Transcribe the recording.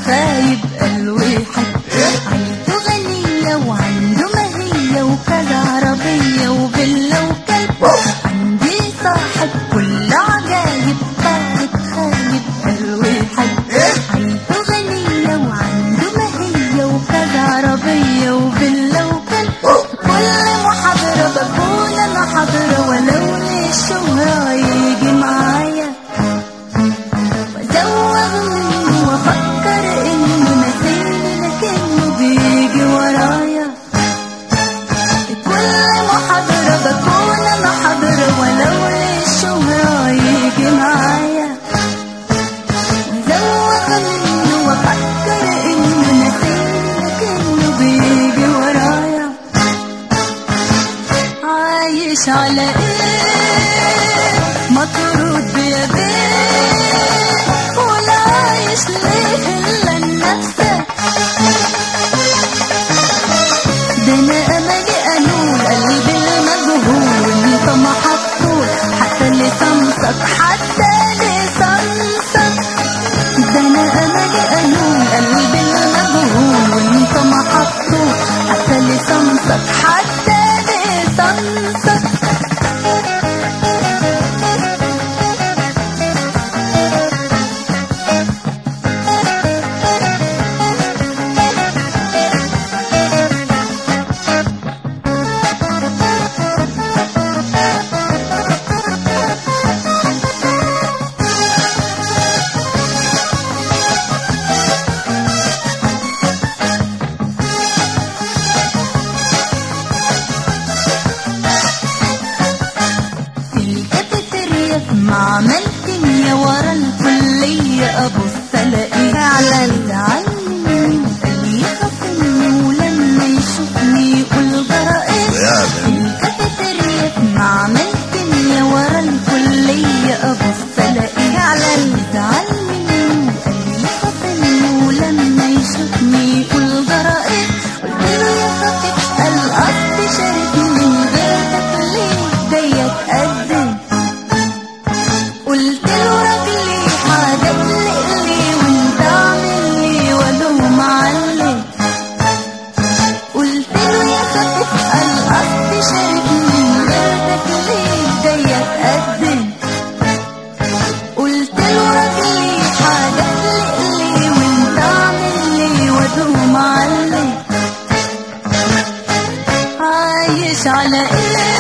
خايب قال واحد عيلته غنية وعنده مهية وكذا عربية وفيلا وكلب عندي صاحب كل عجايب خايب خايب قال واحد عيلته غنية وعنده مهية وكذا عربية وفيلا وكلب كل محاضرة بكون أنا حاضرة ولو للشهرة يجي معايا وازوغ منه وافكر انه ناسيني لكنه بيجي ورايا في كل محاضرة بكون انا حاضرة ولو للشهرة يجي معايا وازوغ منه وافكر انه ناسيني لكنه بيجي ورايا عايش على ايه مطرود بيا بيه ولا عايش ليه الا لنفسك ده انا املي انول قلبي المجهول وانت محطول حتى لصمتك حتى لصمتك ده انا املي انول قلبي المجهول وانت محطول حتى لصمتك حتى لصمتك في الكافيتيريا في معمل كيميا ورا الكلية أبص ألاقيه فعلا زعل مني وقال يخاف مني ولما يشوفني يقول جرائم في الكافيتيريا في معمل كيميا ورا الكلية أبص ألاقيه فعلا زعل مني وقال يخاف مني ولما يشوفني يقول جرائم قلت له يا خفيف قال قصدي شاركني من غير تكليف جاي اتقدم قلت له راجلي حاجة تقلق لي وانت عامل لي ولو معلم قلت له يا خفيف قال قصدي شاركني من غير تكليف جاي اتقدم قلت له راجلي حاجة تقلق لي وانت عامل لي ولو معلم عايش على ايه